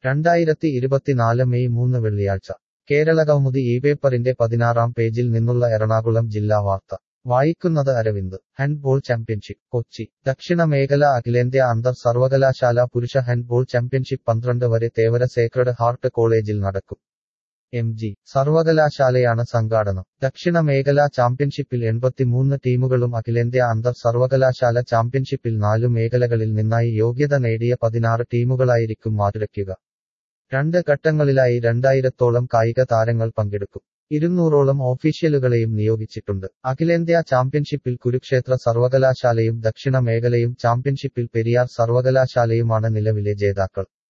രണ്ടായിരത്തി ഇരുപത്തിനാല് മെയ് മൂന്ന് വെള്ളിയാഴ്ച കേരളകൗമുദി ഈ പേപ്പറിന്റെ പതിനാറാം പേജിൽ നിന്നുള്ള എറണാകുളം ജില്ലാ വാർത്ത വായിക്കുന്നത് അരവിന്ദ് ഹാൻഡ്ബോൾ ചാമ്പ്യൻഷിപ്പ് കൊച്ചി ദക്ഷിണ മേഖല അഖിലേന്ത്യാ അന്തർ സർവകലാശാല പുരുഷ ഹാൻഡ്ബോൾ ചാമ്പ്യൻഷിപ്പ് പന്ത്രണ്ട് വരെ തേവര സേക്രഡ് ഹാർട്ട് കോളേജിൽ നടക്കും എം ജി സർവകലാശാലയാണ് സംഘാടനം ദക്ഷിണ മേഖല ചാമ്പ്യൻഷിപ്പിൽ എൺപത്തിമൂന്ന് ടീമുകളും അഖിലേന്ത്യാ അന്തർ സർവകലാശാല ചാമ്പ്യൻഷിപ്പിൽ നാലു മേഖലകളിൽ നിന്നായി യോഗ്യത നേടിയ പതിനാറ് ടീമുകളായിരിക്കും മാറ്റുരയ്ക്കുക രണ്ട് ഘട്ടങ്ങളിലായി രണ്ടായിരത്തോളം കായിക താരങ്ങൾ പങ്കെടുക്കും ഇരുന്നൂറോളം ഓഫീഷ്യലുകളെയും നിയോഗിച്ചിട്ടുണ്ട് അഖിലേന്ത്യാ ചാമ്പ്യൻഷിപ്പിൽ കുരുക്ഷേത്ര സർവകലാശാലയും ദക്ഷിണ മേഖലയും ചാമ്പ്യൻഷിപ്പിൽ പെരിയാർ സർവകലാശാലയുമാണ് നിലവിലെ ജേതാക്കൾ